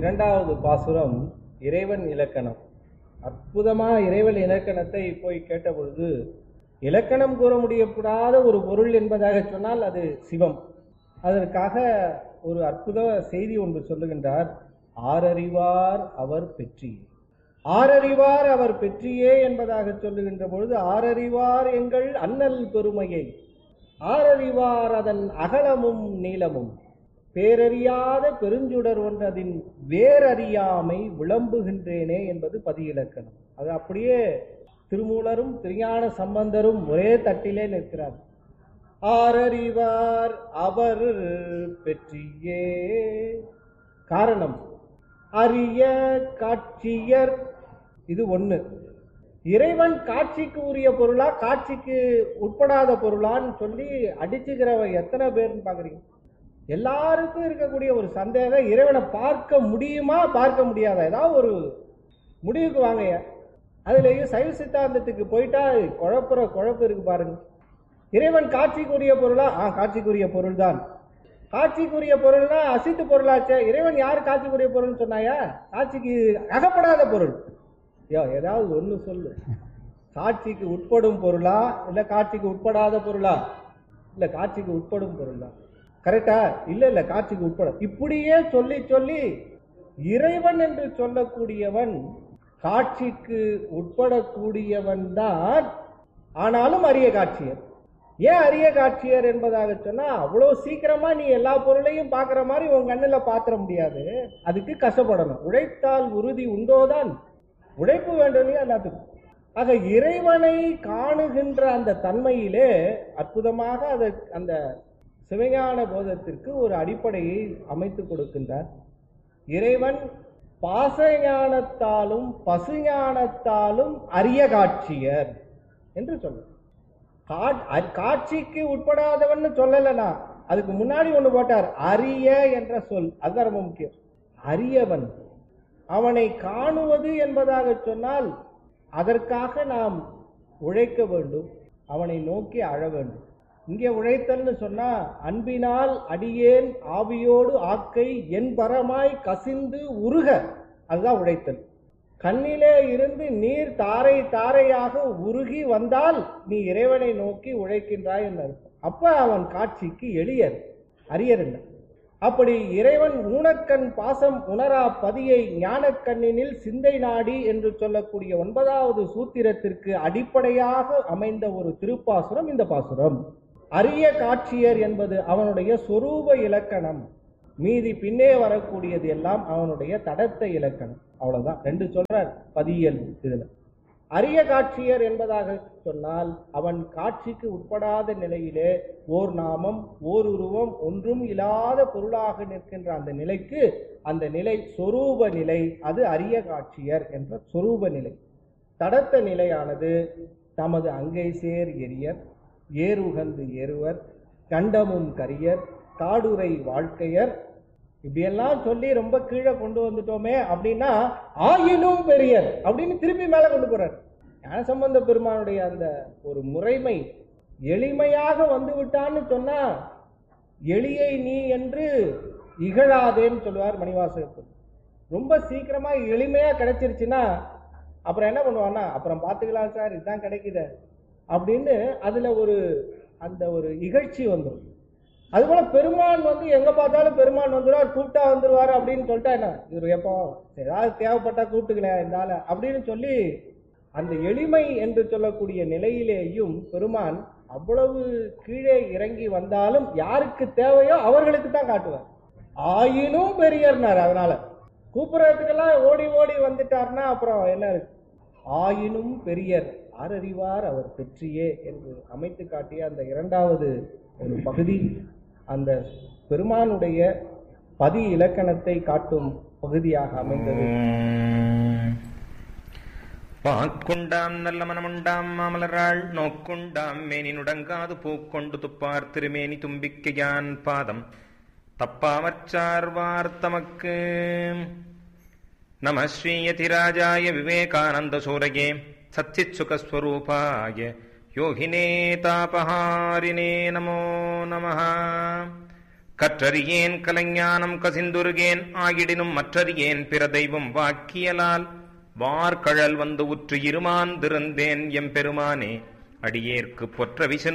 இரண்டாவது பாசுரம் இறைவன் இலக்கணம் அற்புதமான இறைவன் இலக்கணத்தை போய் கேட்ட பொழுது இலக்கணம் கூற முடியக்கூடாத ஒரு பொருள் என்பதாக சொன்னால் அது சிவம் அதற்காக ஒரு அற்புத செய்தி ஒன்று சொல்லுகின்றார் ஆரறிவார் அவர் பெற்றி ஆரறிவார் அவர் பெற்றியே என்பதாக சொல்லுகின்ற பொழுது ஆரறிவார் எங்கள் அண்ணல் பெருமையை ஆரறிவார் அதன் அகலமும் நீளமும் பேரறியாத பெருஞ்சுடர் ஒன்றதின் வேரறியாமை விளம்புகின்றேனே என்பது பதியிலக்கணம் அது அப்படியே திருமூலரும் திருஞான சம்பந்தரும் ஒரே தட்டிலே நிற்கிறார் ஆரறிவார் அவர் பெற்றியே காரணம் அரிய காட்சியர் இது ஒண்ணு இறைவன் காட்சிக்கு உரிய பொருளா காட்சிக்கு உட்படாத பொருளான்னு சொல்லி அடிச்சுக்கிறவ எத்தனை பேர்னு பாக்குறீங்க எல்லாருக்கும் இருக்கக்கூடிய ஒரு சந்தேகம் இறைவனை பார்க்க முடியுமா பார்க்க முடியாதா ஏதாவது ஒரு முடிவுக்கு வாங்கய்யா அதுலேயும் சைவ சித்தாந்தத்துக்கு போயிட்டா குழப்புற குழப்பு இருக்கு பாருங்க இறைவன் காட்சிக்குரிய பொருளா ஆ காட்சிக்குரிய பொருள் தான் காட்சிக்குரிய பொருள்னா அசித்து பொருளாச்சே இறைவன் யார் காட்சிக்குரிய பொருள்னு சொன்னாயா காட்சிக்கு அகப்படாத பொருள் யோ ஏதாவது ஒண்ணு சொல்லு காட்சிக்கு உட்படும் பொருளா இல்ல காட்சிக்கு உட்படாத பொருளா இல்ல காட்சிக்கு உட்படும் பொருளா கரெக்டா இல்ல இல்ல காட்சிக்கு உட்பட இப்படியே சொல்லி சொல்லி இறைவன் என்று சொல்லக்கூடியவன் காட்சிக்கு உட்படக்கூடியவன் தான் ஆனாலும் அரிய காட்சியர் ஏன் அரிய காட்சியர் என்பதாக சொன்னா அவ்வளவு சீக்கிரமா நீ எல்லா பொருளையும் பார்க்கிற மாதிரி உன் கண்ணுல பாத்திர முடியாது அதுக்கு கஷ்டப்படணும் உழைத்தால் உறுதி உண்டோதான் உழைப்பு வேண்டும் இல்லையா எல்லாத்துக்கும் ஆக இறைவனை காணுகின்ற அந்த தன்மையிலே அற்புதமாக அதை அந்த சிவஞான போதத்திற்கு ஒரு அடிப்படையை அமைத்து கொடுக்கின்றார் இறைவன் பாசஞானத்தாலும் பசுஞானத்தாலும் அரிய காட்சியர் என்று சொல்ல காட்சிக்கு உட்படாதவன் சொல்லலனா அதுக்கு முன்னாடி ஒண்ணு போட்டார் அரிய என்ற சொல் அதுதான் ரொம்ப முக்கியம் அரியவன் அவனை காணுவது என்பதாக சொன்னால் அதற்காக நாம் உழைக்க வேண்டும் அவனை நோக்கி அழ வேண்டும் இங்கே உழைத்தல்னு சொன்னா அன்பினால் அடியேன் ஆவியோடு ஆக்கை என் பரமாய் கசிந்து உருக அதுதான் உழைத்தல் கண்ணிலே இருந்து நீர் தாரை தாரையாக உருகி வந்தால் நீ இறைவனை நோக்கி உழைக்கின்றாய் என்று அர்த்தம் அப்ப அவன் காட்சிக்கு எளியர் அரியர் இல்லை அப்படி இறைவன் ஊனக்கண் பாசம் உணரா பதியை ஞானக்கண்ணினில் சிந்தை நாடி என்று சொல்லக்கூடிய ஒன்பதாவது சூத்திரத்திற்கு அடிப்படையாக அமைந்த ஒரு திருப்பாசுரம் இந்த பாசுரம் அரிய காட்சியர் என்பது அவனுடைய சொரூப இலக்கணம் மீதி பின்னே வரக்கூடியது எல்லாம் அவனுடைய தடத்த இலக்கணம் அவ்வளவுதான் ரெண்டு சொல்றார் பதியல் இதுல அரிய காட்சியர் என்பதாக சொன்னால் அவன் காட்சிக்கு உட்படாத நிலையிலே ஓர் நாமம் ஓர் உருவம் ஒன்றும் இல்லாத பொருளாக நிற்கின்ற அந்த நிலைக்கு அந்த நிலை சொரூப நிலை அது அரிய காட்சியர் என்ற சொரூப நிலை தடத்த நிலையானது தமது அங்கை சேர் எரியர் ஏறுகந்து ஏறுவர் கண்டமும் கரியர் காடுரை வாழ்க்கையர் இப்படியெல்லாம் சொல்லி ரொம்ப கீழே கொண்டு வந்துட்டோமே அப்படின்னா ஆயினும் பெரியர் அப்படின்னு திருப்பி மேல கொண்டு போறார் ஞானசம்பந்த பெருமானுடைய அந்த ஒரு முறைமை எளிமையாக வந்து விட்டான்னு சொன்னா எளியை நீ என்று இகழாதேன்னு சொல்லுவார் மணிவாசகத்தில் ரொம்ப சீக்கிரமா எளிமையா கிடைச்சிருச்சுன்னா அப்புறம் என்ன பண்ணுவான்னா அப்புறம் பார்த்துக்கலாம் சார் இதுதான் கிடைக்குது அப்படின்னு அதுல ஒரு அந்த ஒரு இகழ்ச்சி வந்துடும் அதுபோல பெருமான் வந்து எங்க பார்த்தாலும் பெருமான் வந்துடுவார் கூப்பிட்டா வந்துருவார் அப்படின்னு சொல்லிட்டா என்ன இவர் எப்போ ஏதாவது தேவைப்பட்டா கூப்பிட்டுக்கல இருந்தால அப்படின்னு சொல்லி அந்த எளிமை என்று சொல்லக்கூடிய நிலையிலேயும் பெருமான் அவ்வளவு கீழே இறங்கி வந்தாலும் யாருக்கு தேவையோ அவர்களுக்கு தான் காட்டுவார் ஆயினும் பெரியர்னார் அதனால கூப்பிடுறதுக்கெல்லாம் ஓடி ஓடி வந்துட்டார்னா அப்புறம் என்ன இருக்கு ஆயினும் பெரியர் ஆரறிவார் அவர் பெற்றியே என்று அமைத்து காட்டிய அந்த இரண்டாவது ஒரு பகுதி அந்த பெருமானுடைய பதி இலக்கணத்தை காட்டும் பகுதியாக அமைந்தது வாக்குண்டாம் நல்ல மனமுண்டாம் மாமலராள் நோக்குண்டாம் மேனி நுடங்காது பூக்கொண்டு துப்பார் திருமேனி தும்பிக்கையான் பாதம் தப்பாமற்சார்வார் தமக்கு நம ஸ்ரீயதிராஜாய விவேகானந்த சூரயே சச்சிச்சுகஸ்வரூபாய யோகினே தாபஹாரினே நமோ நமः கற்றறியேன் கலைஞானம் கசிந்துருகேன் ஆகிடினும் மற்றறியேன் பிற தெய்வம் வாக்கியலால் வார்கழல் வந்து உற்று இருமாந்திருந்தேன் எம்பெருமானே அடியேற்கு பொற்ற விசனு